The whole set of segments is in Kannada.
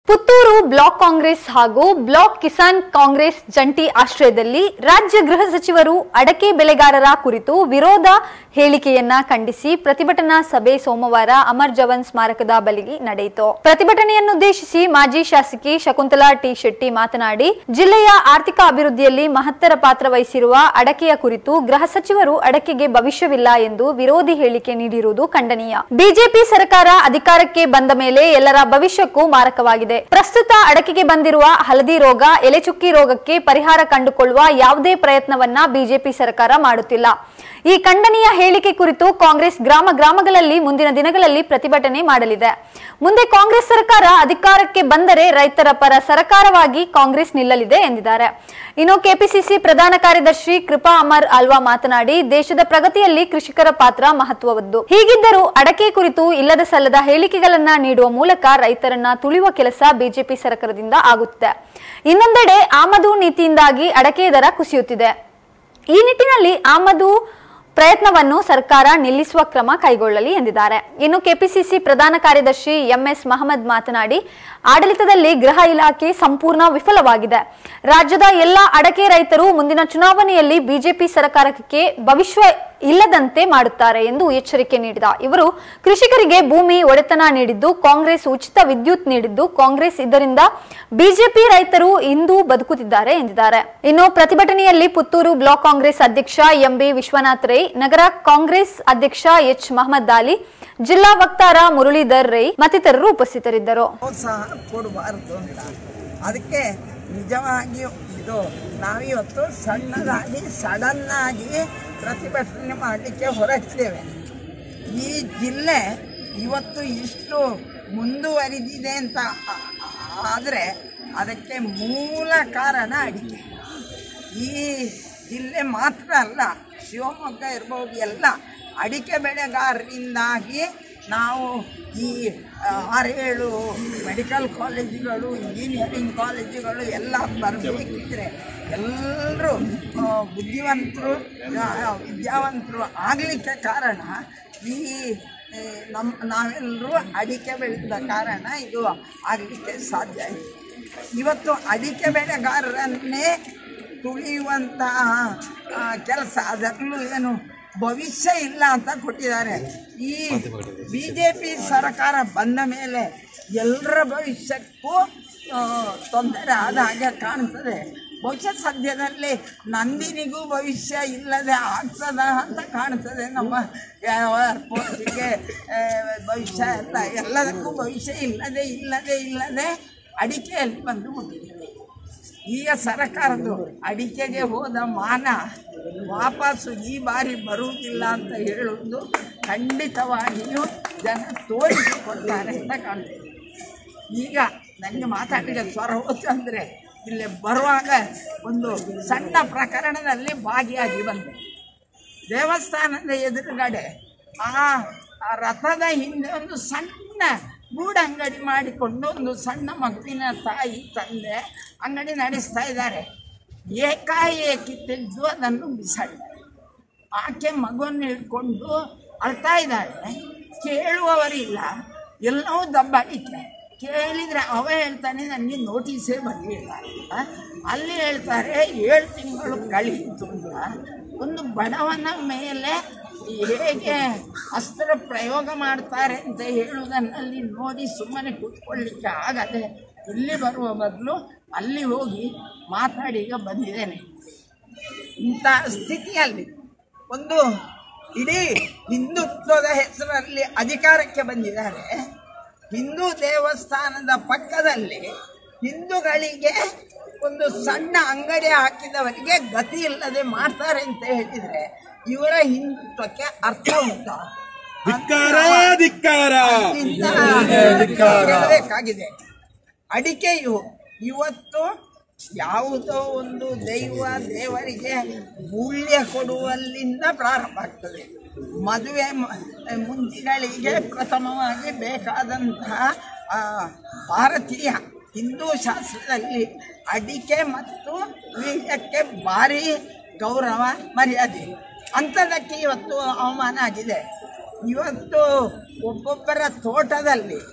ಪುತ್ತೂರು ಬ್ಲಾಕ್ ಕಾಂಗ್ರೆಸ್ ಹಾಗೂ ಬ್ಲಾಕ್ ಕಿಸಾನ್ ಕಾಂಗ್ರೆಸ್ ಜಂಟಿ ಆಶ್ರಯದಲ್ಲಿ ರಾಜ್ಯ ಗೃಹ ಸಚಿವರು ಅಡಕೆ ಬೆಳೆಗಾರರ ಕುರಿತು ವಿರೋಧ ಹೇಳಿಕೆಯನ್ನ ಖಂಡಿಸಿ ಪ್ರತಿಭಟನಾ ಸಭೆ ಸೋಮವಾರ ಅಮರ್ ಜವನ್ ಸ್ಮಾರಕದ ಬಳಿ ನಡೆಯಿತು ಪ್ರತಿಭಟನೆಯನ್ನುದ್ದೇಶಿಸಿ ಮಾಜಿ ಶಾಸಕಿ ಶಕುಂತಲಾ ಟಿ ಶೆಟ್ಟಿ ಮಾತನಾಡಿ ಜಿಲ್ಲೆಯ ಆರ್ಥಿಕ ಅಭಿವೃದ್ಧಿಯಲ್ಲಿ ಮಹತ್ತರ ಪಾತ್ರ ವಹಿಸಿರುವ ಅಡಕೆಯ ಕುರಿತು ಗೃಹ ಸಚಿವರು ಅಡಕೆಗೆ ಭವಿಷ್ಯವಿಲ್ಲ ಎಂದು ವಿರೋಧಿ ಹೇಳಿಕೆ ನೀಡಿರುವುದು ಖಂಡನೀಯ ಬಿಜೆಪಿ ಸರ್ಕಾರ ಅಧಿಕಾರಕ್ಕೆ ಬಂದ ಮೇಲೆ ಎಲ್ಲರ ಭವಿಷ್ಯಕ್ಕೂ ಮಾರಕವಾಗಿದೆ ಪ್ರಸ್ತುತ ಅಡಕೆಗೆ ಬಂದಿರುವ ಹಳದಿ ರೋಗ ಎಲೆಚುಕ್ಕಿ ರೋಗಕ್ಕೆ ಪರಿಹಾರ ಕಂಡುಕೊಳ್ಳುವ ಯಾವುದೇ ಪ್ರಯತ್ನವನ್ನ ಬಿಜೆಪಿ ಸರ್ಕಾರ ಮಾಡುತ್ತಿಲ್ಲ ಈ ಖಂಡನೀಯ ಹೇಳಿಕೆ ಕುರಿತು ಕಾಂಗ್ರೆಸ್ ಗ್ರಾಮ ಗ್ರಾಮಗಳಲ್ಲಿ ಮುಂದಿನ ದಿನಗಳಲ್ಲಿ ಪ್ರತಿಭಟನೆ ಮಾಡಲಿದೆ ಮುಂದೆ ಕಾಂಗ್ರೆಸ್ ಸರ್ಕಾರ ಅಧಿಕಾರಕ್ಕೆ ಬಂದರೆ ರೈತರ ಪರ ಸರ್ಕಾರವಾಗಿ ಕಾಂಗ್ರೆಸ್ ನಿಲ್ಲಲಿದೆ ಎಂದಿದ್ದಾರೆ ಇನ್ನು ಕೆಪಿಸಿಸಿ ಪ್ರಧಾನ ಕಾರ್ಯದರ್ಶಿ ಕೃಪಾ ಅಮರ್ ಅಲ್ವಾ ಮಾತನಾಡಿ ದೇಶದ ಪ್ರಗತಿಯಲ್ಲಿ ಕೃಷಿಕರ ಪಾತ್ರ ಮಹತ್ವದ್ದು ಹೀಗಿದ್ದರೂ ಅಡಕೆ ಕುರಿತು ಇಲ್ಲದ ಸಲ್ಲದ ಹೇಳಿಕೆಗಳನ್ನ ನೀಡುವ ಮೂಲಕ ರೈತರನ್ನ ತುಳಿಯುವ ಕೆಲಸ ಬಿಜೆಪಿ ಸರ್ಕಾರದಿಂದ ಆಗುತ್ತಿದೆ ಇನ್ನೊಂದೆಡೆ ಆಮದು ನೀತಿಯಿಂದಾಗಿ ಅಡಕೆ ದರ ಕುಸಿಯುತ್ತಿದೆ ಈ ನಿಟ್ಟಿನಲ್ಲಿ ಆಮದು ಪ್ರಯತ್ನವನ್ನು ಸರ್ಕಾರ ನಿಲ್ಲಿಸುವ ಕ್ರಮ ಕೈಗೊಳ್ಳಲಿ ಎಂದಿದ್ದಾರೆ ಇನ್ನು ಕೆಪಿಸಿಸಿ ಪ್ರಧಾನ ಕಾರ್ಯದರ್ಶಿ ಎಂಎಸ್ ಮಹಮ್ಮದ್ ಮಾತನಾಡಿ ಆಡಳಿತದಲ್ಲಿ ಗೃಹ ಇಲಾಖೆ ಸಂಪೂರ್ಣ ವಿಫಲವಾಗಿದೆ ರಾಜ್ಯದ ಎಲ್ಲ ಅಡಕೆ ರೈತರು ಮುಂದಿನ ಚುನಾವಣೆಯಲ್ಲಿ ಬಿಜೆಪಿ ಸರ್ಕಾರಕ್ಕೆ ಭವಿಷ್ಯ ಇಲ್ಲದಂತೆ ಮಾಡುತ್ತಾರೆ ಎಂದು ಎಚ್ಚರಿಕೆ ನೀಡಿದ ಇವರು ಕೃಷಿಕರಿಗೆ ಭೂಮಿ ಒಡೆತನ ನೀಡಿದ್ದು ಕಾಂಗ್ರೆಸ್ ಉಚಿತ ವಿದ್ಯುತ್ ನೀಡಿದ್ದು ಕಾಂಗ್ರೆಸ್ ಇದರಿಂದ ಬಿಜೆಪಿ ರೈತರು ಇಂದು ಬದುಕುತ್ತಿದ್ದಾರೆ ಎಂದಿದ್ದಾರೆ ಇನ್ನು ಪ್ರತಿಭಟನೆಯಲ್ಲಿ ಪುತ್ತೂರು ಬ್ಲಾಕ್ ಕಾಂಗ್ರೆಸ್ ಅಧ್ಯಕ್ಷ ಎಂಬಿ ವಿಶ್ವನಾಥ್ ರೈ ನಗರ ಕಾಂಗ್ರೆಸ್ ಅಧ್ಯಕ್ಷ ಎಚ್ ಮಹಮ್ಮದ್ ಅಲಿ ಜಿಲ್ಲಾ ವಕ್ತಾರ ಮುರಳೀಧರ್ ರೈ ಮತ್ತಿತರರು ಉಪಸ್ಥಿತರಿದ್ದರು ಪ್ರೋತ್ಸಾಹ ಕೊಡಬಾರ್ದು ಅಂತ ಅದಕ್ಕೆ ನಿಜವಾಗಿಯೂ ಇದು ನಾವಿವತ್ತು ಸಣ್ಣದಾಗಿ ಸಡನ್ನಾಗಿ ಪ್ರತಿಭಟನೆ ಮಾಡಲಿಕ್ಕೆ ಹೊರಟಿದ್ದೇವೆ ಈ ಜಿಲ್ಲೆ ಇವತ್ತು ಇಷ್ಟು ಮುಂದುವರಿದಿದೆ ಅಂತ ಆದರೆ ಅದಕ್ಕೆ ಮೂಲ ಕಾರಣ ಅಡಿಕೆ ಈ ಜಿಲ್ಲೆ ಮಾತ್ರ ಅಲ್ಲ ಶಿವಮೊಗ್ಗ ಇರ್ಬೋದು ಎಲ್ಲ ಅಡಿಕೆ ಬೆಳೆಗಾರರಿಂದಾಗಿ ನಾವು ಈ ಆ, ಆರೇಳು ಮೆಡಿಕಲ್ ಕಾಲೇಜುಗಳು ಇಂಜಿನಿಯರಿಂಗ್ ಕಾಲೇಜುಗಳು ಎಲ್ಲ ಬರಬೇಕಿದ್ರೆ ಎಲ್ಲರೂ ಬುದ್ಧಿವಂತರು ಆ, ವಿದ್ಯಾವಂತರು ಆಗಲಿಕ್ಕೆ ಕಾರಣ ಈ ಏ, ನಮ್ಮ ನಾವೆಲ್ಲರೂ ಅಡಿಕೆ ಬೆಳೆದ ಕಾರಣ ಇದು ಆಗಲಿಕ್ಕೆ ಸಾಧ್ಯ ಆಯಿತು ಇವತ್ತು ಅಡಿಕೆ ಬೆಳೆಗಾರರನ್ನೇ ತುಳಿಯುವಂತಹ ಕೆಲಸ ಅದರಲ್ಲೂ ಏನು ಭವಿಷ್ಯ ಇಲ್ಲ ಅಂತ ಕೊಟ್ಟಿದ್ದಾರೆ ಈ ಬಿ ಜೆ ಪಿ ಸರ್ಕಾರ ಬಂದ ಮೇಲೆ ಎಲ್ಲರ ಭವಿಷ್ಯಕ್ಕೂ ಆ, ತೊಂದರೆ ಆದ ಹಾಗೆ ಕಾಣ್ತದೆ ಬಹುಶಃ ಸದ್ಯದಲ್ಲಿ ನಂದಿನಿಗೂ ಭವಿಷ್ಯ ಇಲ್ಲದೆ ಆಗ್ತದ ಅಂತ ಕಾಣ್ತದೆ ನಮ್ಮ ಏರ್ಪೋರ್ಟಿಗೆ ಭವಿಷ್ಯ ಎಲ್ಲ ಎಲ್ಲದಕ್ಕೂ ಭವಿಷ್ಯ ಇಲ್ಲದೆ ಇಲ್ಲದೆ ಇಲ್ಲದೆ ಅಡಿಕೆಯಲ್ಲಿ ಬಂದು ಮುಟ್ಟಿದೆ ಈಗ ಸರ್ಕಾರದ್ದು ಅಡಿಕೆಗೆ ಹೋದ ಮಾನ ವಾಪಸ್ಸು ಈ ಬಾರಿ ಬರುವುದಿಲ್ಲ ಅಂತ ಹೇಳುವುದು ಖಂಡಿತವಾಗಿಯೂ ಜನ ತೋರಿಸಿಕೊಡ್ತಾರೆ ಅಂತ ಕಾಣ್ತದೆ ಈಗ ನನಗೆ ಮಾತಾಡಲಿಕ್ಕೆ ಸ್ವರ ಹೋಯ್ತು ಅಂದರೆ ಇಲ್ಲಿ ಬರುವಾಗ ಒಂದು ಸಣ್ಣ ಪ್ರಕರಣದಲ್ಲಿ ಭಾಗಿಯಾಗಿ ಬಂದೆ ದೇವಸ್ಥಾನದ ಎದುರುಗಡೆ ಆ ಆ ರಥದ ಹಿಂದೆ ಒಂದು ಸಣ್ಣ ಗೂಡಂಗಡಿ ಮಾಡಿಕೊಂಡು ಒಂದು ಸಣ್ಣ ಮಗುವಿನ ತಾಯಿ ತಂದೆ ಅಂಗಡಿ ನಡೆಸ್ತಾ ಇದ್ದಾರೆ ಏಕಾಏಕಿ ತೆಗೆದು ಅದನ್ನು ಬಿಸಾಡಿದ್ದಾರೆ ಆಕೆ ಮಗುವನ್ನು ಹಿಡ್ಕೊಂಡು ಅಳ್ತಾ ಇದ್ದಾಳೆ ಕೇಳುವವರಿಲ್ಲ ಎಲ್ಲವೂ ದಬ್ಬಾಳಿಕೆ ಕೇಳಿದರೆ ಅವ ಹೇಳ್ತಾನೆ ನನಗೆ ನೋಟಿಸೇ ಬರಲಿಲ್ಲ ಅಂತ ಅಲ್ಲಿ ಹೇಳ್ತಾರೆ ಏಳು ತಿಂಗಳು ಕಳೀತು ಅಂತ ಒಂದು ಬಡವನ ಮೇಲೆ ಹೇಗೆ ಅಸ್ತ್ರ ಪ್ರಯೋಗ ಮಾಡ್ತಾರೆ ಅಂತ ಹೇಳುವುದನ್ನಲ್ಲಿ ನೋಡಿ ಸುಮ್ಮನೆ ಕೂತ್ಕೊಳ್ಳಿಕ್ಕೆ ಆಗದೆ ಇಲ್ಲಿ ಬರುವ ಬದಲು ಅಲ್ಲಿ ಹೋಗಿ ಮಾತಾಡಿ ಈಗ ಬಂದಿದ್ದೇನೆ ಇಂಥ ಸ್ಥಿತಿಯಲ್ಲಿ ಒಂದು ಇಡೀ ಹಿಂದುತ್ವದ ಹೆಸರಲ್ಲಿ ಅಧಿಕಾರಕ್ಕೆ ಬಂದಿದ್ದಾರೆ ಹಿಂದೂ ದೇವಸ್ಥಾನದ ಪಕ್ಕದಲ್ಲಿ ಹಿಂದೂಗಳಿಗೆ ಒಂದು ಸಣ್ಣ ಅಂಗಡಿ ಹಾಕಿದವರಿಗೆ ಗತಿ ಇಲ್ಲದೆ ಮಾಡ್ತಾರೆ ಅಂತ ಹೇಳಿದರೆ ಇವರ ಹಿಂದುತ್ವಕ್ಕೆ ಅರ್ಥ ಉಂಟಾ ಧಿಕ್ಕಾರ ಧಿಕ್ಕಾರ ಹೇಳಬೇಕಾಗಿದೆ ಅಡಿಕೆಯು ಇವತ್ತು ಯಾವುದೋ ಒಂದು ದೈವ ದೇವರಿಗೆ ಮೂಲ್ಯ ಕೊಡುವಲ್ಲಿಂದ ಪ್ರಾರಂಭ ಆಗ್ತದೆ ಮದುವೆ ಮ- ಮುಂಜಿಗಳಿಗೆ ಪ್ರಥಮವಾಗಿ ಬೇಕಾದಂತಹ ಆ, ಭಾರತೀಯ ಹಿಂದೂ ಶಾಸ್ತ್ರದಲ್ಲಿ ಅಡಿಕೆ ಮತ್ತು ವೀಳ್ಯಕ್ಕೆ ಭಾರಿ ಗೌರವ ಮರ್ಯಾದೆ ಅಂಥದಕ್ಕೆ ಇವತ್ತು ಅವಮಾನ ಆಗಿದೆ ಇವತ್ತು ಒಬ್ಬೊಬ್ಬರ ತೋಟದಲ್ಲಿ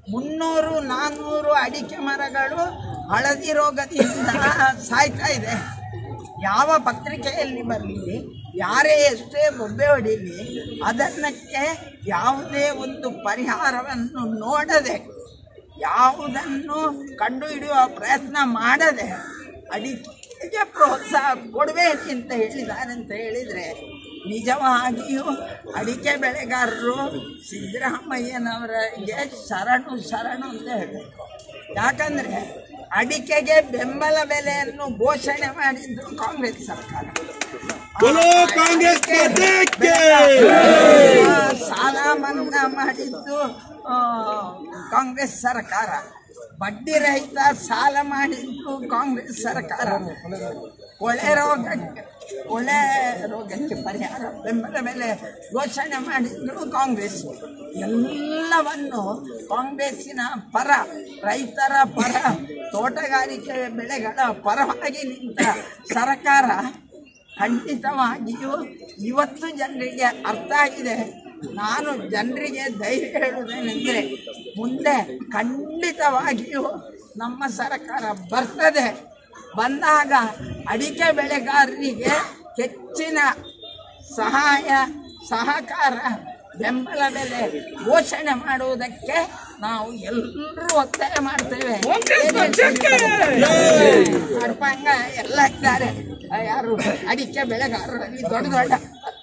ಮುನ್ನೂರು ನಾನ್ನೂರು ಅಡಿಕೆ ಮರಗಳು ಹಳದಿ ರೋಗದಿಂದ ಸಾಯ್ತಾ ಇದೆ ಯಾವ ಪತ್ರಿಕೆಯಲ್ಲಿ ಬರಲಿ ಯಾರೇ ಎಷ್ಟೇ ಬೊಬ್ಬೆ ಹೊಡೀಲಿ ಅದನ್ನಕ್ಕೆ ಯಾವುದೇ ಒಂದು ಪರಿಹಾರವನ್ನು ನೋಡದೆ ಯಾವುದನ್ನು ಕಂಡುಹಿಡಿಯುವ ಪ್ರಯತ್ನ ಮಾಡದೆ ಅಡಿಕೆಗೆ ಪ್ರೋತ್ಸಾಹ ಕೊಡಬೇಕು ಅಂತ ಹೇಳಿದ್ದಾರೆ ಅಂತ ಹೇಳಿದರೆ ನಿಜವಾಗಿಯೂ ಅಡಿಕೆ ಬೆಳೆಗಾರರು ಸಿದ್ದರಾಮಯ್ಯನವರಿಗೆ ಶರಣು ಶರಣು ಅಂತ ಹೇಳಬೇಕು ಯಾಕಂದರೆ ಅಡಿಕೆಗೆ ಬೆಂಬಲ ಬೆಲೆಯನ್ನು ಘೋಷಣೆ ಮಾಡಿದ್ದು ಕಾಂಗ್ರೆಸ್ ಸರ್ಕಾರ बोलो कांग्रेस पार्टी के ಆ, ಸಾಲ ಮನ್ನಾ ಮಾಡಿದ್ದು ಆ, ಕಾಂಗ್ರೆಸ್ ಸರ್ಕಾರ ಬಡ್ಡಿ ರಹಿತ ಸಾಲ ಮಾಡಿದ್ದು ಕಾಂಗ್ರೆಸ್ ಸರ್ಕಾರ ಕೊಳೆ ರೋಗಕ್ಕೆ ಕೊಳೆ ರೋಗಕ್ಕೆ ಪರಿಹಾರ ಬೆಂಬಲ ಬೆಲೆ ಘೋಷಣೆ ಮಾಡಿದ್ರು ಕಾಂಗ್ರೆಸ್ ಎಲ್ಲವನ್ನು ಕಾಂಗ್ರೆಸ್ಸಿನ ಪರ ರೈತರ ಪರ ತೋಟಗಾರಿಕೆ ಬೆಳೆಗಳ ಪರವಾಗಿ ನಿಂತ ಸರ್ಕಾರ ಖಂಡಿತವಾಗಿಯೂ ಇವತ್ತು ಜನರಿಗೆ ಅರ್ಥ ಆಗಿದೆ ನಾನು ಜನರಿಗೆ ಧೈರ್ಯ ಹೇಳುವುದೇನೆಂದರೆ ಮುಂದೆ ಖಂಡಿತವಾಗಿಯೂ ನಮ್ಮ ಸರ್ಕಾರ ಬರ್ತದೆ ಬಂದಾಗ ಅಡಿಕೆ ಬೆಳೆಗಾರರಿಗೆ ಹೆಚ್ಚಿನ ಸಹಾಯ ಸಹಕಾರ ಬೆಂಬಲ ಬೆಲೆ ಘೋಷಣೆ ಮಾಡುವುದಕ್ಕೆ ನಾವು ಎಲ್ಲರೂ ಒತ್ತಾಯ ಮಾಡ್ತೇವೆ ಅರ್ಪಾಂಗ ಎಲ್ಲ ಇದ್ದಾರೆ ಆ, ಯಾರು ಅಡಿಕೆ ಬೆಳೆಗಾರರಲ್ಲಿ ದೊಡ್ಡ ದೊಡ್ಡ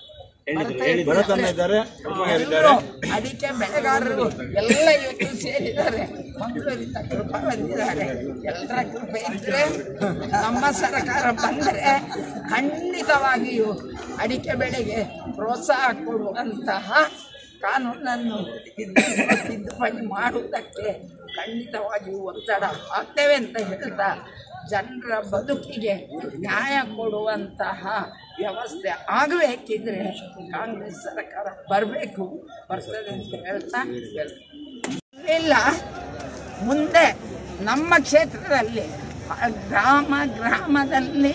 ಇದ್ದಾರೆ ಎಲ್ಲರೂ ಅಡಿಕೆ ಬೆಳೆಗಾರರು ಎಲ್ಲ ಇವತ್ತು ಸೇರಿದ್ದಾರೆ ಮಂಗಳೂರಿಂದ ಕೃಪಾ ಬಂದಿದ್ದಾರೆ ಎಲ್ಲರ ಕೃಪೆ ಇದ್ರೆ ನಮ್ಮ ಸರ್ಕಾರ ಬಂದರೆ ಖಂಡಿತವಾಗಿಯೂ ಅಡಿಕೆ ಬೆಳೆಗೆ ಪ್ರೋತ್ಸಾಹ ಕೊಡುವಂತಹ ಕಾನೂನನ್ನು ತಿದ್ದು- ತಿದ್ದುಪಡಿ ಮಾಡುವುದಕ್ಕೆ ಖಂಡಿತವಾಗಿಯೂ ಒತ್ತಡ ಹಾಕ್ತೇವೆ ಅಂತ ಹೇಳ್ತಾ ಜನರ ಬದುಕಿಗೆ ನ್ಯಾಯ ಕೊಡುವಂತಹ ವ್ಯವಸ್ಥೆ ಆಗಬೇಕಿದ್ರೆ ಕಾಂಗ್ರೆಸ್ ಸರ್ಕಾರ ಬರಬೇಕು ಬರ್ತದೆ ಅಂತ ಹೇಳ್ತಾ ಹೇಳ್ತೀನಿ. ಇಲ್ಲ ಮುಂದೆ ನಮ್ಮ ಕ್ಷೇತ್ರದಲ್ಲಿ ಆ ಗ್ರಾಮ ಗ್ರಾಮದಲ್ಲಿ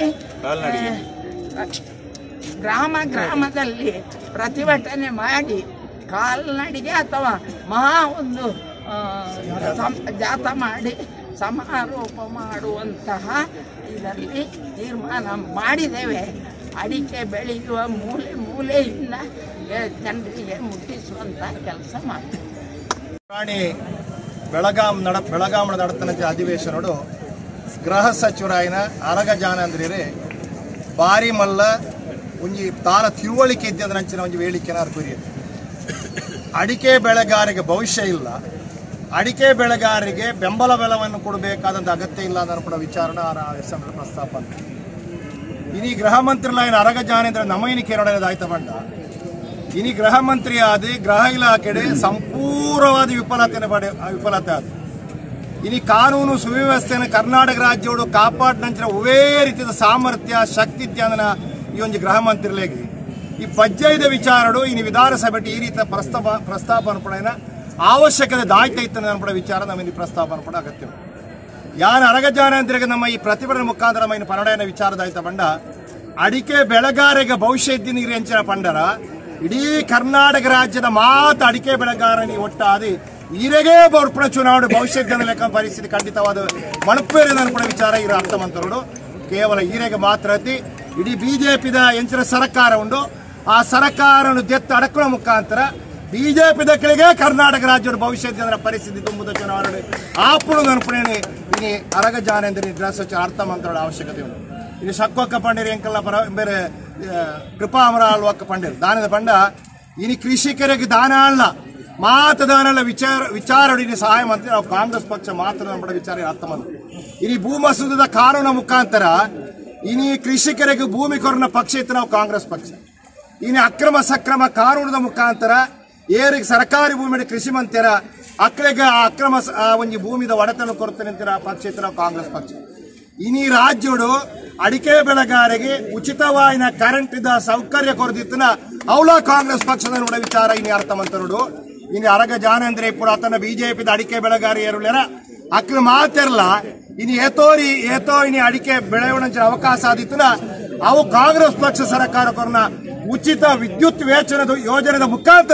ಆ, ಗ್ರಾಮ ಗ್ರಾಮದಲ್ಲಿ ಪ್ರತಿಭಟನೆ ಮಾಡಿ ಕಾಲ್ನಡಿಗೆ ಅಥವಾ ಮಹಾ ಒಂದು ಆ, ಸಂ- ಜಾಥಾ ಮಾಡಿ ಸಮಾರೋಪ ಮಾಡುವಂತಹ ಇದರಲ್ಲಿ ತೀರ್ಮಾನ ಮಾಡಿದ್ದೇವೆ ಅಡಿಕೆ ಬೆಳೆಯುವ ಮೂಲೆ ಮೂಲೆಯಿಂದ ಏ, ಜನರಿಗೆ ಮುಟ್ಟಿಸುವಂಥ ಕೆಲಸ ಮಾಡ್ತೇವೆ ಪ್ರಾಣಿ ಬೆಳಗಾಂ ನಡ ಬೆಳಗಾಮನ ನಡತನದ ಅಧಿವೇಶನಡು ಗೃಹ ಸಚಿವರಾಯಿನ ಅರಗ ಜಾನಂದ್ರಿರೆ ಬಾರಿ ಮಲ್ಲ ಒಂಜಿ ತಾನ ತಿಳುವಳಿಕೆ ಇದ್ದಂಚಿನ ಒಂಜಿ ವೇಳಿಕೆನ ಅರ್ಕುರಿ ಅಡಿಕೆ ಬೆಳೆಗಾರರಿಗೆ ಭವಿಷ್ಯ ಇಲ್ಲ ಅಡಿಕೆ ಬೆಳೆಗಾರರಿಗೆ ಬೆಂಬಲ ಬೆಲವನ್ನು ಕೊಡಬೇಕಾದಂಥ ಅಗತ್ಯ ಇಲ್ಲ ಅನ್ನೋ ಕೂಡ ವಿಚಾರನ ಅಸೆಂಬ್ಲಿ ಪ್ರಸ್ತಾಪ ಅಂತ ಇನಿ ಗೃಹ ಮಂತ್ರಿಲಾಯಿನ ಅರಗ ಜಾನೇಂದ್ರ ನಮೈನಿ ಕೇರಳದ ಆಯ್ತ ಬಂಡ ಇನಿ ಗೃಹ ಮಂತ್ರಿ ಆದಿ ಗೃಹ ಇಲಾಖೆಡೆ ಸಂಪೂರ್ಣವಾದ ವಿಫಲತೆಯನ್ನು ಪಡೆ ವಿಫಲತೆ ಆದ ಇನಿ ಕಾನೂನು ಸುವ್ಯವಸ್ಥೆಯನ್ನು ಕರ್ನಾಟಕ ರಾಜ್ಯೋಡು ಕಾಪಾಡಿನಂಚಿನ ಒವೇ ರೀತಿಯ ಸಾಮರ್ಥ್ಯ ಶಕ್ತಿ ಜ್ಞಾನನ ಈ ಒಂದು ಗೃಹ ಮಂತ್ರಿಲೇಗೆ ಈ ಪಜ್ಜೈದ ವಿಚಾರಡು ಇನಿ ವಿಧಾನಸಭೆಗೆ ಈ ರೀತಿಯ ಪ್ರಸ್ತಾಪ ಪ್ರಸ್ತಾಪನ ಪಡೆನ ಅವಶ್ಯಕತೆ ದಾಯ್ತ ಇತ್ತನ ಅನ್ಪಡ ವಿಚಾರ ನಮ್ಮ ಈ ಪ್ರಸ್ತಾಪನ ಪಡ ಅಗತ್ಯ ಯಾನ್ ಅರಗಜಾನಂತರಿಗೆ ನಮ್ಮ ಈ ಪ್ರತಿಭಟನೆ ಮುಖಾಂತರ ನಮ್ಮ ಇನ್ನು ಪನ್ನಡೆಯನ್ನ ವಿಚಾರದಾಯ್ತ ಬಂಡ ಅಡಿಕೆ ಬೆಳೆಗಾರರಿಗೆ ಭವಿಷ್ಯ ಇದ್ದೀನಿ ಎಂಚಿನ ಪಂಡರ ಇಡೀ ಕರ್ನಾಟಕ ರಾಜ್ಯದ ಮಾತ ಅಡಿಕೆ ಬೆಳೆಗಾರನಿ ಒಟ್ಟಾದಿ ಈರೆಗೆ ಬರ್ಪಣ ಚುನಾವಣೆ ಭವಿಷ್ಯದ ಲೆಕ್ಕ ಪರಿಸ್ಥಿತಿ ಖಂಡಿತವಾದ ಮಣಪೇರಿನ ಅನ್ಪಡ ವಿಚಾರ ಇರೋ ಅರ್ಥಮಂತರುಡು ಕೇವಲ ಈರೆಗೆ ಮಾತ್ರ ಅತಿ ಇಡೀ ಬಿಜೆಪಿದ ಎಂಚಿನ ಸರ್ಕಾರ ಉಂಡು ಆ ಸರ್ಕಾರವನ್ನು ದೆತ್ತು ಅಡಕುವ ಮುಖಾಂತರ ಬಿಜೆಪಿ ದಕ್ಕಳಿಗೆ ಕರ್ನಾಟಕ ರಾಜ್ಯದ ಭವಿಷ್ಯದ ಪರಿಸ್ಥಿತಿ ತುಂಬುದ ಚುನಾವಣೆ ಆಪುಡು ನೆನಪಣೆ ಇನಿ ಅರಗ ಜಾನೇಂದ್ರ ಗೃಹ ಸಚಿವ ಅರ್ಥ ಮಂತ್ರದ ಅವಶ್ಯಕತೆ ಉಂಟು ಇನ್ನು ಶಕ್ಕೊಕ್ಕ ಪಂಡಿರಿ ಎಂಕಲ್ಲ ಪರ ಬೇರೆ ಆ, ಕೃಪಾ ಅಮರಾಳ್ ಒಕ್ಕ ಪಂಡಿರು ದಾನದ ಪಂಡ ಇನಿ ಕೃಷಿಕರಿಗೆ ದಾನ ಅಲ್ಲ ಮಾತ ದಾನ ಅಲ್ಲ ವಿಚಾರ ವಿಚಾರ ಇನಿ ಸಹಾಯ ಮಂತ್ರಿ ನಾವು ಕಾಂಗ್ರೆಸ್ ಪಕ್ಷ ಮಾತ್ರ ನಮ್ಮ ವಿಚಾರ ಅರ್ಥ ಮಂತ್ರಿ ಇನಿ ಭೂ ಮಸೂದದ ಕಾನೂನ ಮುಖಾಂತರ ಇನಿ ಕೃಷಿಕರಿಗೆ ಭೂಮಿ ಕೊರನ ಪಕ್ಷ ಇತ್ತು ನಾವು ಕಾಂಗ್ರೆಸ್ ಪಕ್ಷ ಇನ್ನು ಅಕ್ರಮ ಸಕ್ರಮ ಕಾನೂನದ ಮುಖಾಂತರ ಏರಿಗೆ ಸರ್ಕಾರಿ ಭೂಮಿ ಕೃಷಿ ಮಂತ್ರಿರ ಅಕ್ಕಳಿಗೆ ಆ ಅಕ್ರಮ ಸ- ಆ ಒಂಜಿ ಭೂಮಿದ ಒಡೆತನ ಕೊರತೆ ನಿಂತಿರ ಪಕ್ಷ ಇತ್ತು ನಾವು ಕಾಂಗ್ರೆಸ್ ಪಕ್ಷ ಇನಿ ರಾಜ್ಯಡು ಅಡಿಕೆ ಬೆಳೆಗಾರರಿಗೆ ಉಚಿತವಾಯಿನ ಕರೆಂಟ್ ಇದ್ದ ಸೌಕರ್ಯ ಕೊರದಿತ್ತನ ಅವಳ ಕಾಂಗ್ರೆಸ್ ಪಕ್ಷದ ನೋಡ ವಿಚಾರ ಇನ್ನು ಅರ್ಥ ಮಂತರುಡು ಇನ್ನು ಅರಗ ಜಾನೇಂದ್ರ ఇప్పుడు ಅತನ ಬಿಜೆಪಿದ ಅಡಿಕೆ ಬೆಳೆಗಾರಿ ಏರುಳ್ಯಾರ ಅಕ್ಲ ಮಾತಿರಲ್ಲ ಇನ್ನು ಏತೋರಿ ಏತೋ ಇನಿ ಅಡಿಕೆ ಬೆಳೆಯುವಂಚ ಅವಕಾಶ ಆದಿತ್ತನ ಅವು ಕಾಂಗ್ರೆಸ್ ಪಕ್ಷ ಸರ್ಕಾರ ಕೊರನ ಉಚಿತ ವಿದ್ಯುತ್ ವೇತನದ ಯೋಜನೆದ ಮುಖಾಂತರ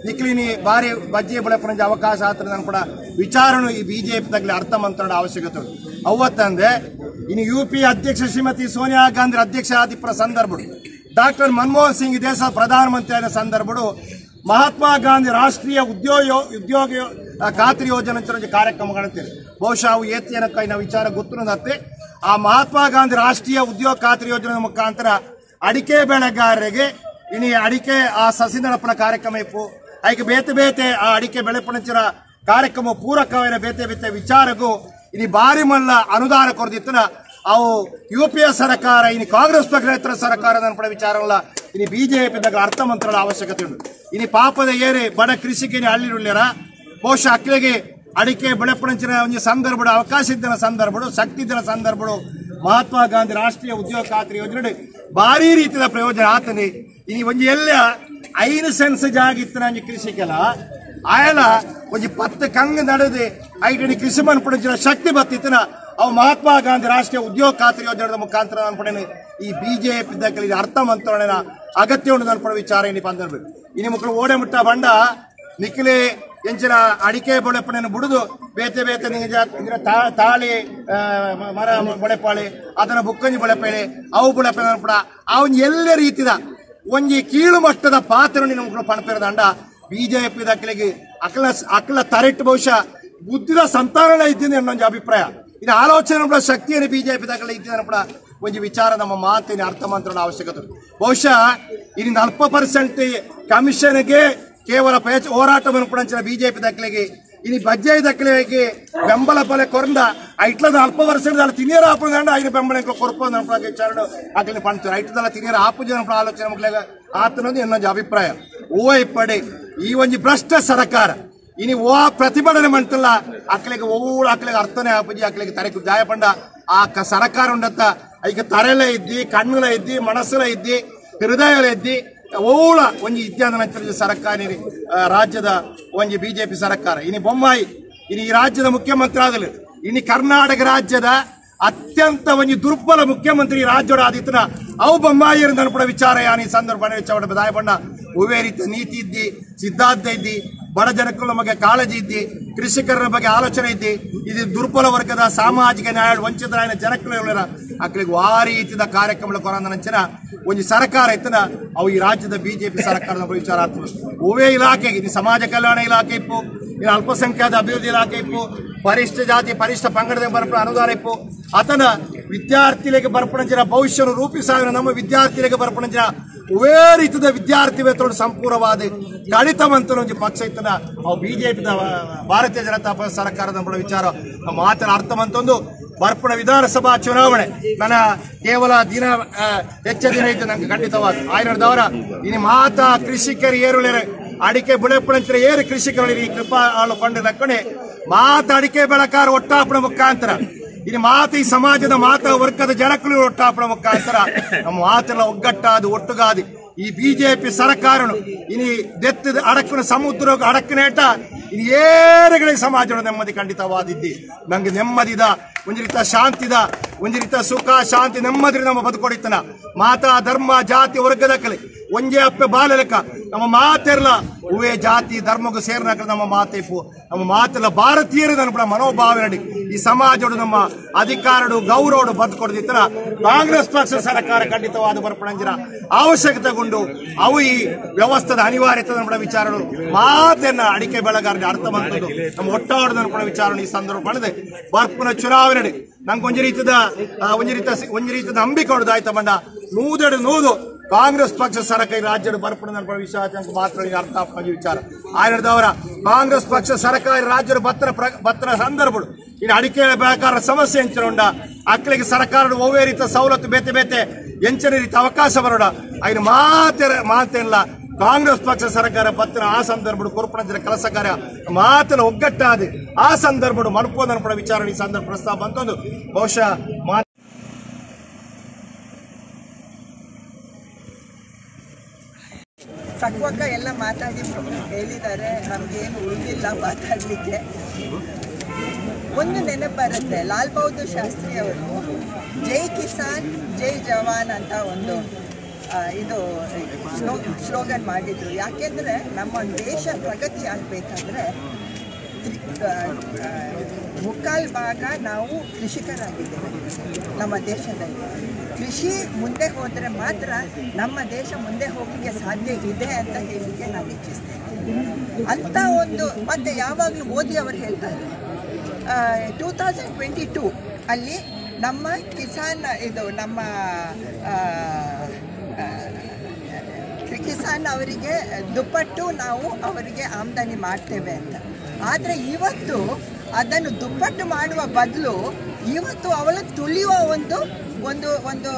ನಿಕ್ಲಿನಿ ಬಾರಿ ಬಜ್ಜಿ ಬೆಳಪಣಜ ಅವಕಾಶ ಆತರ ನಾನು ಕೂಡ ವಿಚಾರನು ಈ ಬಿಜೆಪಿ ತಗಲಿ ಅರ್ಥ ಮಂತ್ರದ ಅವಶ್ಯಕತೆ ಉಂಟು ಅವತ್ತಂದೆ ಇನ್ನು ಯು ಪಿ ಅಧ್ಯಕ್ಷ ಶ್ರೀಮತಿ ಸೋನಿಯಾ ಗಾಂಧಿ ಅಧ್ಯಕ್ಷ ಆದಿಪ್ಪರ ಸಂದರ್ಭಡು ಡಾಕ್ಟರ್ ಮನಮೋಹನ್ ಸಿಂಗ್ ದೇಶ ಪ್ರಧಾನಮಂತ್ರಿ ಆದ ಸಂದರ್ಭಡು ಮಹಾತ್ಮ ಗಾಂಧಿ ರಾಷ್ಟ್ರೀಯ ಉದ್ಯೋಗ ಉದ್ಯೋಗ ಯೋ- ಆ, ಖಾತ್ರಿ ಯೋಜನೆ ಅಂತ ಒಂದು ಕಾರ್ಯಕ್ರಮಗಳಂತೇಳಿ ಬಹುಶಃ ಅವು ಏತಿಯನ ಕೈನ ವಿಚಾರ ಗೊತ್ತಿರೋದತ್ತೆ ಆ ಮಹಾತ್ಮ ಗಾಂಧಿ ರಾಷ್ಟ್ರೀಯ ಉದ್ಯೋಗ ಖಾತ್ರಿ ಯೋಜನೆ ಮುಖಾಂತರ ಅಡಿಕೆ ಬೆಳೆಗಾರರಿಗೆ ಇನಿ ಅಡಿಕೆ ಆ ಸಸಿ ನಡಪನ ಕಾರ್ಯಕ್ರಮ ಇಪ್ಪು ಐಕೆ ಬೇತೆ ಬೇತೆ ಆ ಅಡಿಕೆ ಬೆಳೆಪಣಚಿರ ಕಾರ್ಯಕ್ರಮ ಪೂರಕమైన ಬೇತೆ ಬೇತೆ ವಿಚಾರಗೂ ಇನಿ ಬಾರಿ ಮಲ್ಲ ಅನುದಾನ ಕೊರದಿತ್ತನ ಅವು ಯು ಪಿ ಎ ಸರ್ಕಾರ ಇನಿ ಕಾಂಗ್ರೆಸ್ ಪಕ್ಷೇತರ ಸರ್ಕಾರದ ಅನ್ಪಡ ವಿಚಾರವಲ್ಲ ಇನಿ ಬಿಜೆಪಿ ದಾಗ ಅರ್ಥ ಮಂತ್ರದ ಅವಶ್ಯಕತೆ ಉಂಟು ಇನಿ ಪಾಪದ ಏರಿ ಬಡ ಕೃಷಿಗೆ ಹಳ್ಳಿರುಳ್ಳ್ಯಾರ ಬಹುಶಃ ಅಕ್ಕಳಿಗೆ ಅಡಿಕೆ ಬೆಳೆಪಣಂಚಿನ ಒಂದು ಸಂದರ್ಭಡು ಅವಕಾಶ ಇದ್ದ ಸಂದರ್ಭಡು ಶಕ್ತಿ ಇದ್ದ ಸಂದರ್ಭಡು ಮಹಾತ್ಮ ಗಾಂಧಿ ರಾಷ್ಟ್ರೀಯ ಉದ್ಯೋಗ ಖಾತ್ರಿ ಯೋಜನೆ ಭಾರಿ ರೀತಿಯ ಪ್ರಯೋಜನ ಆತನಿ ಈ ಒಂದು ಎಲ್ಲ ಐನು ಸೆನ್ಸ್ ಜಾಗಿತ್ತನ ಒಂಜಿ ಕೃಷಿಕೆಲ ಆಯಲ ಒಂಜಿ ಪತ್ತು ಕಂಗ್ ನಡೆದು ಐಟನಿ ಕೃಷಿ ಮನ್ಪಡಿಸಿನ ಶಕ್ತಿ ಬತ್ತಿತ್ತನ ಅವು ಮಹಾತ್ಮ ಗಾಂಧಿ ರಾಷ್ಟ್ರೀಯ ಉದ್ಯೋಗ ಖಾತ್ರಿ ಯೋಜನೆದ ಮುಖಾಂತರ ಅನ್ಪಡೇನೆ ಈ ಬಿಜೆಪಿ ಇದು ಅರ್ಥ ಮಂತ್ರಣೆನ ಅಗತ್ಯ ಉಂಟು ಅನ್ಪಡ ವಿಚಾರ ಇನಿ ಪಂದಿರ್ಬೇಕು ಇನಿ ಮಕ್ಕಳು ಓಡೆ ಮುಟ್ಟ ಬಂಡ ನಿಖಿಲೆ ಎಂಚಿನ ಅಡಿಕೆ ಬೊಳೆಪಣೆಯನ್ನು ಬಿಡುದು ಬೇತೆ ಬೇತೆ ನಿಜ ಇದ್ರ ತಾ- ತಾಳಿ ಆ, ಮ- ಮರ ಬೊಳೆಪಾಳಿ ಅದನ್ನ ಬುಕ್ಕಂಜಿ ಬೊಳೆಪೇಳೆ ಅವು ಬೊಳೆಪೆ ಕೂಡ ಅವನ್ ಎಲ್ಲ ರೀತಿದ ಒಂಜಿ ಕೀಳು ಮಟ್ಟದ ಪಾತ್ರ ನಮ್ಗಳು ಪಣಪೇರದಂಡ ಬಿಜೆಪಿ ದಕ್ಕಲಿಗೆ ಅಕಲ ಅಕಲ ತರೆಟ್ ಬಹುಶಃ ಬುದ್ಧಿದ ಸಂತಾನ ಇದ್ದೀನಿ ಅನ್ನೊಂದು ಅಭಿಪ್ರಾಯ ಇದು ಆಲೋಚನೆ ಕೂಡ ಶಕ್ತಿಯನ್ನು ಬಿಜೆಪಿ ದಾಖಲೆ ಇದ್ದೀನಿ ಕೂಡ ಒಂದು ವಿಚಾರ ನಮ್ಮ ಮಾತಿನ ಅರ್ಥ ಮಂತ್ರದ ಅವಶ್ಯಕತೆ ಉಂಟು. ಬಹುಶಃ ಇನ್ನು ಅಲ್ಪ ಪರ್ಸೆಂಟ್ ಕಮಿಷನ್ಗೆ ಕೇವಲ ಪೇಚ ಹೋರಾಟವನ್ನು ಕೂಡ ಬಿಜೆಪಿ ದಾಖಲೆಗೆ ಇനി ಬಜ್ಜೆ ದಕ್ಕಲೆಗೆ ಬೆಂಬಲ ಪೊಲೆ ಕೊರಂದ ಐಟ್ಲದ ಅಲ್ಪ ವರ್ಷದ ತಿನಿಯರ ಆಪುದಂಡ ಐದು ಬೆಂಬಲ ಕೊರಪ ವಿಚಾರ ಆಗ್ಲಿ ಪಂಚ ಐಟ್ಲದ ತಿನಿಯರ ಆಪು ಜನ ಆಲೋಚನೆ ಮಕ್ಕಳಿಗೆ ಆತನದು ಇನ್ನೊಂದು ಅಭಿಪ್ರಾಯ ಓ ಇಪ್ಪಡೆ ಈ ಒಂದು ಭ್ರಷ್ಟ ಸರ್ಕಾರ ಇನಿ ಓ ಪ್ರತಿಭಟನೆ ಮಾಡ್ತಿಲ್ಲ ಅಕ್ಕಲಿಗೆ ಓಳು ಅಕ್ಕಲಿಗೆ ಅರ್ಥನೇ ಆಪುಜಿ ಅಕ್ಕಲಿಗೆ ತರೆಕು ಜಾಯ ಪಂಡ ಆ ಕ- ಸರ್ಕಾರ ಉಂಡತ್ತ ಈಗ ತರೆಲ ಇದ್ದಿ ಕಣ್ಣುಲ ಇದ್ದಿ ಮನಸ್ಸುಲ ಇದ್ದಿ ಹೃದಯಲ ಇದ್ದಿ ಓಳ ಒಂಜಿ ಇತ್ಯಾದ ನಂತರ ಸರ್ಕಾರ ಇನಿ, ಆ, ರಾಜ್ಯದ ಒಂಜಿ ಬಿಜೆಪಿ ಸರ್ಕಾರ ಇನಿ ಬೊಮ್ಮಾಯಿ ಇನಿ ಈ ರಾಜ್ಯದ ಮುಖ್ಯಮಂತ್ರಿ ಆದಲು ಇನಿ ಕರ್ನಾಟಕ ರಾಜ್ಯದ ಅತ್ಯಂತ ಒಂಜಿ ದುರ್ಬಲ ಮುಖ್ಯಮಂತ್ರಿ ಈ ರಾಜ್ಯದ ಆದಿತ್ತನ ಅವು ಬೊಮ್ಮಾಯಿ ಅನ್ಪಡ ವಿಚಾರ ಯಾನಿ ಸಂದರ್ಭ ವೆಚ್ಚ ಬದಾಯ ಬಣ್ಣ ಉವೇ ರೀತಿಯ ನೀತಿ ಇದ್ದಿ ಸಿದ್ಧಾಂತ ಇದ್ದಿ ಬಡ ಜನಗಳ ಬಗ್ಗೆ ಕಾಳಜಿ ಇದ್ದಿ ಕೃಷಿಕರ ಬಗ್ಗೆ ಆಲೋಚನೆ ಇದ್ದಿ ಇದು ದುರ್ಬಲ ವರ್ಗದ ಸಾಮಾಜಿಕ ನ್ಯಾಯ ವಂಚಿತರಾಯನ ಜನಗಳ ಅಕ್ಕಳಿಗೆ ಆ ರೀತಿಯ ಕಾರ್ಯಕ್ರಮಗಳ ಕೊರಂದ ನಂಚಿನ ಒಂದು ಸರ್ಕಾರ ಇತ್ತನ ಅವು ಈ ರಾಜ್ಯದ ಬಿಜೆಪಿ ಸರ್ಕಾರದ ಬಗ್ಗೆ ವಿಚಾರ ಆಗ್ತದೆ ಓವೇ ಇಲಾಖೆಗೆ ಇದು ಸಮಾಜ ಕಲ್ಯಾಣ ಇಲಾಖೆ ಇಪ್ಪು ಇದು ಅಲ್ಪಸಂಖ್ಯಾತ ಅಭಿವೃದ್ಧಿ ಇಲಾಖೆ ಇಪ್ಪು ಪರಿಷ್ಠ ಜಾತಿ ಪರಿಷ್ಠ ಪಂಗಡದ ಬರ್ಪಣ ಅನುದಾನ ಇಪ್ಪು ಆತನ ವಿದ್ಯಾರ್ಥಿಗಳಿಗೆ ಬರ್ಪಣಂಚಿನ ಭವಿಷ್ಯನು ರೂಪಿಸಾಗ ನಮ್ಮ ವಿದ್ಯಾರ್ಥಿಗಳಿಗೆ ಬರ್ಪಣಂಚಿನ ಒವೇ ರೀತಿಯ ವಿದ್ಯಾರ್ಥಿ ವೇತನ ಸಂಪೂರ್ಣವಾದ ಕಡಿತ ಮಂತ್ರ ಒಂದು ಪಕ್ಷ ಇತ್ತನ ಅವು ಬಿಜೆಪಿ ಭಾರತೀಯ ಜನತಾ ಪಕ್ಷ ಸರ್ಕಾರದ ನಮ್ಮ ವಿಚಾರ ನಮ್ಮ ಮಾತಿನ ಅರ್ಥ ಮಂತೊಂದು ಬರ್ಪಣ ವಿಧಾನಸಭಾ ಚುನಾವಣೆ ನನ್ನ ಕೇವಲ ದಿನ ಆ, ಹೆಚ್ಚ ದಿನ ಇತ್ತು ನಂಗೆ ಖಂಡಿತವಾದ ಆಯ್ನದವರ ಇನ್ನು ಮಾತ ಕೃಷಿಕರು ಏರುಳಿರೆ ಅಡಿಕೆ ಬುಳೆಪಣಂಚಿನ ಏರು ಕೃಷಿಕರು ಈ ಕೃಪಾ ಆಳು ಕೊಂಡು ಲಕ್ಕಣೆ ಮಾತ ಅಡಿಕೆ ಬೆಳಕಾರ ಒಟ್ಟಾಪಣ ಮುಖಾಂತರ ಇನ್ನು ಮಾತು ಈ ಸಮಾಜದ ಮಾತ ವರ್ಗದ ಜನಕಲು ಒಟ್ಟಾಪಣ ಮುಖಾಂತರ ನಮ್ಮ ಮಾತೆಲ್ಲ ಒಗ್ಗಟ್ಟಾದು ಒಟ್ಟುಗಾದಿ ಈ ಬಿಜೆಪಿ ಸರ್ಕಾರನು ಇನಿ ದೆತ್ತದ ಅಡಕಿನ ಸಮುದ್ರ ಅಡಕಿನೇಟ ಇನ್ನು ಏರುಗಳಿಗೆ ಸಮಾಜದ ನೆಮ್ಮದಿ ಖಂಡಿತವಾದಿದ್ದಿ ನಂಗೆ ನೆಮ್ಮದಿದ ಒಂದು ರೀತಿಯ ಶಾಂತಿದ ಒಂದು ರೀತಿಯ ಸುಖ ಶಾಂತಿ ನೆಮ್ಮದಿ ನಮ್ಮ ಬದುಕೊಡಿತನ ಮಾತಾ ಧರ್ಮ ಜಾತಿ ವರ್ಗದ ಕಲೆ ಒಂಜೆ ಅಪ್ಪೆ ಬಾಲಲೆಕ್ಕ ನಮ್ಮ ಮಾತೆರ್ಲ ಉವೆ ಜಾತಿ ಧರ್ಮಗೂ ಸೇರ್ನಾಕ ನಮ್ಮ ಮಾತೇಪು ನಮ್ಮ ಮಾತೆಲ್ಲ ಭಾರತೀಯರು ನನ್ನ ಮನೋಭಾವ ನಡಿ ಈ ಸಮಾಜಡು ನಮ್ಮ ಅಧಿಕಾರಡು ಗೌರವಡು ಬದುಕೊಡದಿತ್ತರ ಕಾಂಗ್ರೆಸ್ ಪಕ್ಷ ಸರ್ಕಾರ ಖಂಡಿತವಾದ ಬರ್ಪಣಂಜಿನ ಅವಶ್ಯಕತೆಗೊಂಡು ಅವು ಈ ವ್ಯವಸ್ಥೆದ ಅನಿವಾರ್ಯತೆ ನಮ್ಮ ವಿಚಾರಗಳು ಮಾತೆನ್ನ ಅಡಿಕೆ ಬೆಳೆಗಾರರಿಗೆ ಅರ್ಥ ಮಾಡ್ಕೊಂಡು ನಮ್ಮ ಒಟ್ಟಾಡದ ನಮ್ಮ ವಿಚಾರ ಈ ಸಂದರ್ಭ ಪಡೆದೆ ಬರ್ಪುನ ಚುನಾವಣೆ ನಡಿ ನಂಗೆ ಒಂಜಿ ರೀತಿದ ಆ, ಒಂಜಿ ರೀತಿಯ ಒಂಜಿ ರೀತಿಯ ನಂಬಿಕೆ ಹೊಡೆದಾಯ್ತ ಬಂಡ ನೂದೆಡು ನೂದು ಕಾಂಗ್ರೆಸ್ ಪಕ್ಷ ಸರ್ಕಾರ ಈ ರಾಜ್ಯದ ಬರ್ಪಣ ನನ್ನ ವಿಷಯ ನಂಗೆ ಮಾತ್ರ ಈಗ ಅರ್ಥ ಆಗ್ತದೆ ಈ ವಿಚಾರ ಆಯ್ನದವರ ಕಾಂಗ್ರೆಸ್ ಪಕ್ಷ ಸರ್ಕಾರ ಈ ರಾಜ್ಯದ ಭತ್ರ ಪ್ರ- ಭತ್ರ ಸಂದರ್ಭಗಳು ಇನ್ನು ಅಡಿಕೆ ಬೆಳೆಗಾರರ ಸಮಸ್ಯೆ ಎಂಚನೊಂಡ ಅಕ್ಕಳಿಗೆ ಸರ್ಕಾರದ ಒವ್ವೇ ರೀತಿಯ ಸವಲತ್ತು ಬೇತೆ ಬೇತೆ ಎಂಚನ ರೀತಿ ಅವಕಾಶ ಬರೋಡ ಐನು ಮಾತೆ ಮಾತೆಲ್ಲ ಕಾಂಗ್ರೆಸ್ ಪಕ್ಷ ಸರ್ಕಾರ ಪತ್ರ ಆ ಸಂದರ್ಭ ಕೊರ್ಪಣದ ಕೆಲಸ ಕಾರ್ಯ ಮಾತಿನ ಒಗ್ಗಟ್ಟಾದ ಆ ಸಂದರ್ಭ ಮಲ್ಪೋದನ ಪಡ ವಿಚಾರಣೆ ಈ ಸಂದರ್ಭ ಪ್ರಸ್ತಾಪ ಅಂತಂದು ಬಹುಶಃ ಮಾ ಸಕ್ವಕ್ಕ ಎಲ್ಲ ಮಾತಾಡಿ ಹೇಳಿದ್ದಾರೆ ನಮ್ಗೇನು ಉಳಿದಿಲ್ಲ ಮಾತಾಡಲಿಕ್ಕೆ ಒಂದು ನೆನಪು ಬರುತ್ತೆ ಲಾಲ್ ಬಹದ್ದೂರ್ ಶಾಸ್ತ್ರಿ ಅವರು ಜೈ ಕಿಸಾನ್ ಜೈ ಜವಾನ್ ಅಂತ ಒಂದು ಆ, ಇದು ಸ್ಲೋ ಸ್ಲೋಗನ್ ಮಾಡಿದ್ರು ಯಾಕೆಂದರೆ ನಮ್ಮ ದೇಶ ಪ್ರಗತಿ ಆಗಬೇಕಾದ್ರೆ ಮುಕ್ಕಾಲು ಭಾಗ ನಾವು ಕೃಷಿಕರಾಗಿದ್ದೇವೆ ನಮ್ಮ ದೇಶದಲ್ಲಿ ಕೃಷಿ ಮುಂದೆ ಹೋದರೆ ಮಾತ್ರ ನಮ್ಮ ದೇಶ ಮುಂದೆ ಹೋಗಲಿಕ್ಕೆ ಸಾಧ್ಯ ಇದೆ ಅಂತ ಹೇಳಲಿಕ್ಕೆ ನಾನು ಇಚ್ಛಿಸ್ತೇನೆ ಅಂತ ಒಂದು ಮತ್ತೆ ಯಾವಾಗಲೂ ಮೋದಿ ಅವರು ಹೇಳ್ತಾರೆ ಟೂ ತೌಸಂಡ್ ಟ್ವೆಂಟಿ ಟೂ ಅಲ್ಲಿ ನಮ್ಮ ಕಿಸಾನ್ ಇದು ನಮ್ಮ ಆ, ಆ, ಕಿಸಾನ್ ಅವರಿಗೆ ದುಪ್ಪಟ್ಟು ನಾವು ಅವರಿಗೆ ಆಮದನಿ ಮಾಡ್ತೇವೆ ಅಂತ ಆದರೆ ಇವತ್ತು ಅದನ್ನು ದುಪ್ಪಟ್ಟು ಮಾಡುವ ಬದಲು ಇವತ್ತು ಅವಳು ತುಳಿಯುವ ಒಂದು ಒಂದು ಒಂದು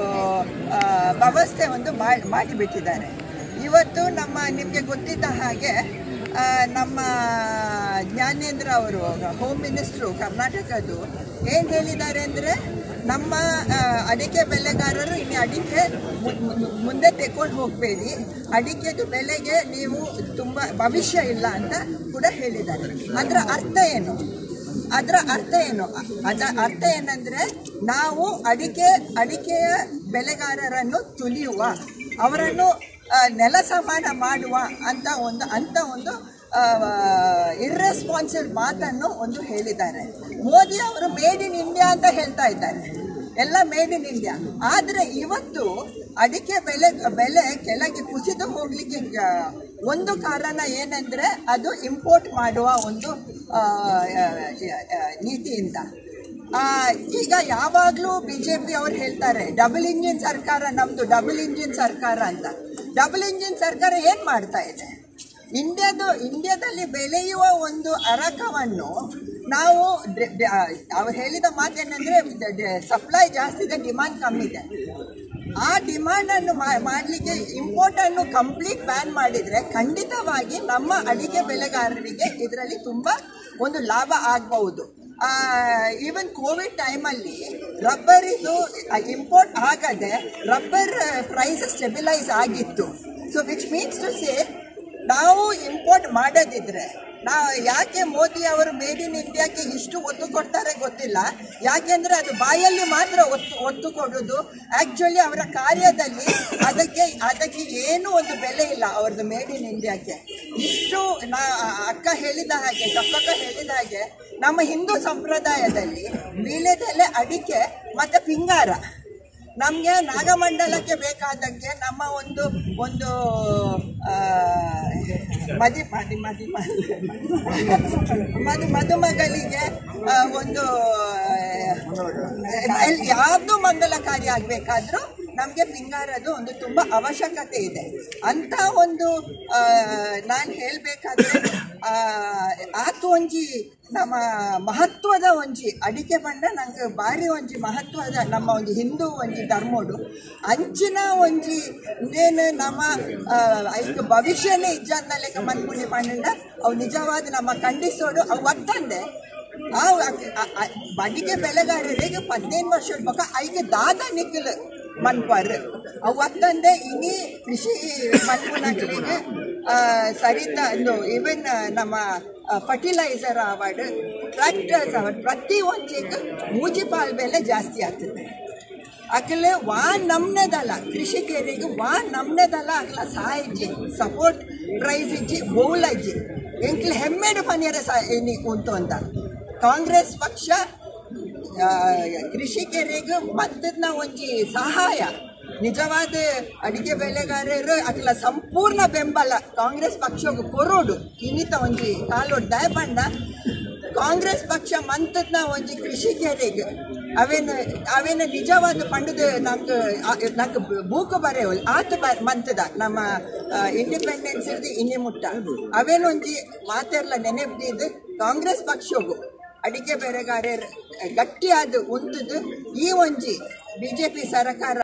ಆ, ವ್ಯವಸ್ಥೆ ಒಂದು ಮಾಡಿ ಮಾಡಿಬಿಟ್ಟಿದ್ದಾರೆ ಇವತ್ತು ನಮ್ಮ ನಿಮಗೆ ಗೊತ್ತಿದ್ದ ಹಾಗೆ ಆ, ನಮ್ಮ ಜ್ಞಾನೇಂದ್ರ ಅವರು ಹೋಮ್ ಮಿನಿಸ್ಟ್ರು ಕರ್ನಾಟಕದ್ದು ಏನು ಹೇಳಿದ್ದಾರೆ ಅಂದರೆ ನಮ್ಮ ಆ, ಅಡಿಕೆ ಬೆಳೆಗಾರರು ಇನ್ನು ಅಡಿಕೆ ಮು- ಮು- ಮುಂದೆ ತೆಕೊಂಡು ಹೋಗಬೇಡಿ ಅಡಿಕೆದು ಬೆಲೆಗೆ ನೀವು ತುಂಬ ಭವಿಷ್ಯ ಇಲ್ಲ ಅಂತ ಕೂಡ ಹೇಳಿದ್ದಾರೆ ಅದರ ಅರ್ಥ ಏನು ಅದರ ಅರ್ಥ ಏನು ಅದರ ಅರ್ಥ ಏನಂದ್ರೆ ನಾವು ಅಡಿಕೆ ಅಡಿಕೆಯ ಬೆಳೆಗಾರರನ್ನು ತುಲಿಯುವ ಅವರನ್ನು ಆ, ನೆಲ ಸಮಾನ ಮಾಡುವ ಅಂತ ಒಂದು ಅಂತ ಒಂದು ಇರ್ರೆಸ್ಪಾನ್ಸಿಬಲ್ ಮಾತನ್ನು ಒಂದು ಹೇಳಿದ್ದಾರೆ ಮೋದಿ ಅವರು ಮೇಡ್ ಇನ್ ಇಂಡಿಯಾ ಅಂತ ಹೇಳ್ತಾ ಇದ್ದಾರೆ ಎಲ್ಲ ಮೇಡ್ ಇನ್ ಇಂಡಿಯಾ ಆದರೆ ಇವತ್ತು ಅಡಿಕೆ ಬೆಲೆ ಬೆಲೆ ಕೆಳಗೆ ಕುಸಿದು ಹೋಗ್ಲಿಕ್ಕೆ ಆ, ಒಂದು ಕಾರಣ ಏನಂದ್ರೆ ಅದು ಇಂಪೋರ್ಟ್ ಮಾಡುವ ಒಂದು ಆ, ಆ, ಆ, ನೀತಿಯಿಂದ ಆ, ಈಗ ಯಾವಾಗಲೂ ಬಿ ಜೆ ಪಿ ಅವ್ರು ಹೇಳ್ತಾರೆ ಡಬಲ್ ಇಂಜಿನ್ ಸರ್ಕಾರ ನಮ್ಮದು ಡಬಲ್ ಇಂಜಿನ್ ಸರ್ಕಾರ ಅಂತ ಡಬಲ್ ಇಂಜಿನ್ ಸರ್ಕಾರ ಏನು ಮಾಡ್ತಾ ಇದೆ ಇಂಡಿಯಾದು ಇಂಡಿಯಾದಲ್ಲಿ ಬೆಳೆಯುವ ಒಂದು ಅರಕವನ್ನು ನಾವು ಡ- ಡ- ಅವ್ರು ಹೇಳಿದ ಮಾತೇನೆಂದರೆ ಸಪ್ಲೈ ಜಾಸ್ತಿ ಇದೆ ಡಿಮಾಂಡ್ ಕಮ್ಮಿ ಇದೆ ಆ ಡಿಮಾಂಡನ್ನು ಮಾಡಲಿಕ್ಕೆ ಇಂಪೋರ್ಟನ್ನು ಕಂಪ್ಲೀಟ್ ಬ್ಯಾನ್ ಮಾಡಿದರೆ ಖಂಡಿತವಾಗಿ ನಮ್ಮ ಅಡಿಕೆ ಬೆಳೆಗಾರರಿಗೆ ಇದರಲ್ಲಿ ತುಂಬ ಒಂದು ಲಾಭ ಆಗಬಹುದು ಈವನ್ ಕೋವಿಡ್ ಟೈಮಲ್ಲಿ ರಬ್ಬರ್ ಇದು ಇಂಪೋರ್ಟ್ ಆಗದೆ ರಬ್ಬರ್ ಪ್ರೈಸ್ ಸ್ಟೆಬಿಲೈಸ್ ಆಗಿತ್ತು so which means to say ನಾವು ಇಂಪೋರ್ಟ್ ಮಾಡೋದಿದ್ರೆ ನಾವು ಯಾಕೆ ಮೋದಿ ಅವರು ಮೇಡ್ ಇನ್ ಇಂಡಿಯಾಕ್ಕೆ ಇಷ್ಟು ಒತ್ತು ಕೊಡ್ತಾರೆ ಗೊತ್ತಿಲ್ಲ ಯಾಕೆಂದ್ರೆ ಅದು ಬಾಯಲ್ಲಿ ಮಾತ್ರ ಒತ್ತು ಒತ್ತು ಕೊಡೋದು ಆ್ಯಕ್ಚುಲಿ ಅವರ ಕಾರ್ಯದಲ್ಲಿ ಅದಕ್ಕೆ ಅದಕ್ಕೆ ಏನೂ ಒಂದು ಬೆಲೆ ಇಲ್ಲ ಅವ್ರದ್ದು ಮೇಡ್ ಇನ್ ಇಂಡಿಯಾಕ್ಕೆ ಇಷ್ಟು ನಾ ಅಕ್ಕ ಹೇಳಿದ ಹಾಗೆ ಸಪ್ಪಕ್ಕ ಹೇಳಿದ ಹಾಗೆ ನಮ್ಮ ಹಿಂದೂ ಸಂಪ್ರದಾಯದಲ್ಲಿ ವೀಳ್ಯದೆಲೆ ಅಡಿಕೆ ಮತ್ತು ಪಿಂಗಾರ ನಮಗೆ ನಾಗಮಂಡಲಕ್ಕೆ ಬೇಕಾದಂಗೆ ನಮ್ಮ ಒಂದು ಒಂದು ಆ, ಮದಿ ಮದಿ ಮದಿ ಮದು ಮದುಮಗಳಿಗೆ ಆ, ಒಂದು ಯಾವುದು ಮಂಗಲಕಾರಿ ಆಗಬೇಕಾದ್ರೂ ನಮಗೆ ಪಿಂಗಾರದು ಒಂದು ತುಂಬ ಅವಶ್ಯಕತೆ ಇದೆ ಅಂತ ಒಂದು ನಾನು ಹೇಳಬೇಕಾದ್ರೆ ಆತು ಒಂಜಿ ನಮ್ಮ ಮಹತ್ವದ ಒಂಜಿ ಅಡಿಕೆ ಪಂಡ ನಂಗೆ ಭಾರಿ ಒಂಜಿ ಮಹತ್ವದ ನಮ್ಮ ಒಂಜಿ ಹಿಂದೂ ಒಂಜಿ ಧರ್ಮೋಡು ಅಂಚಿನ ಒಂಜಿ ಇನ್ನೇನು ನಮ್ಮ ಆ, ಐಕ್ ಭವಿಷ್ಯನೇ ಇಜ್ಜಂದಲೆಕ ಮನ್ಪುಣಿ ಪಂಡ ಅವು ನಿಜವಾದ ನಮ್ಮ ಖಂಡಿಸೋಡು ಅವು ಒತ್ತಂದೆ ಆ ಅಕ್- ಆ- ಆ ಅಡಿಕೆ ಬೆಳೆಗಾರರಿಗೆ ಹದಿನೈದು ವರ್ಷದ ಬಕ ಐಕೆ ದಾದ ನಿಕ್ಕಲು ಮನ್ಪಾರ್ ಅವು ಒತ್ತಂದೆ ಇನಿ ಕೃಷಿ ಮನ್ಪುನಗಳಿಗೆ ಸರಿತ ಇದು ಇವನ್ ನಮ್ಮ ಫರ್ಟಿಲೈಸರ್ ಅವಾರ್ಡ್ ಟ್ರ್ಯಾಕ್ಟರ್ಸ್ ಅವಾರ್ಡ್ ಪ್ರತಿ ಒಂಜಿಗೆ ಮೂಜಿಪಾಲ್ ಬೆಲೆ ಜಾಸ್ತಿ ಆಗ್ತದೆ ಅಕಲೆ ವಾ ನಮ್ನೆದಲ್ಲ ಕೃಷಿಕರಿಗೆ ವಾ ನಮ್ನೆದಲ್ಲ ಅಕಲ ಸಹಾಯ ಇಜ್ಜಿ ಸಪೋರ್ಟ್ ಪ್ರೈಸ್ ಇಜ್ಜಿ ಬಹುಲ ಇಜ್ಜಿ ಎಂಕ್ಲೆ ಹೆಮ್ಮೆಡು ಪನಿಯರ ಸಹ ಏನಿ ಉಂಟು ಅಂತ ಕಾಂಗ್ರೆಸ್ ಪಕ್ಷ ಆ, ಕೃಷಿಕರಿಗೆ ಮದ್ದನ ಒಂಜಿ ಸಹಾಯ ನಿಜವಾದ ಅಡಿಕೆ ಬೆಳೆಗಾರರು ಅಕಲ ಸಂಪೂರ್ಣ ಬೆಂಬಲ ಕಾಂಗ್ರೆಸ್ ಪಕ್ಷಕ್ಕೆ ಕೊರೋಡು ಇನ್ನಿತ ಒಂಜಿ ಕಾಲೋಡ್ ದಯಪಂಡ ಕಾಂಗ್ರೆಸ್ ಪಕ್ಷ ಮಂತದ್ನ ಒಂಜಿ ಕೃಷಿಕರಿಗೆ ಅವೇನು ಅವೇನು ನಿಜವಾದ ಪಂಡದ ನಂಗೆ ನಂಗೆ ಬೂಕು ಬರೆಯೋಲ್ ಆತ ಬ ಮಂತದ ನಮ್ಮ ಇಂಡಿಪೆಂಡೆನ್ಸ್ ಇರ್ದು ಇನ್ನಿ ಮುಟ್ಟ ಅವೇನು ಒಂಜಿ ಮಾತೆರ್ಲ ನೆನೆಪ್ದಿದ್ದು ಕಾಂಗ್ರೆಸ್ ಪಕ್ಷಗೂ ಅಡಿಕೆ ಬೆಳೆಗಾರರು ಗಟ್ಟಿಯಾದ ಉಂತದ್ದು ಈ ಒಂಜಿ ಬಿ ಜೆ ಪಿ ಸರ್ಕಾರ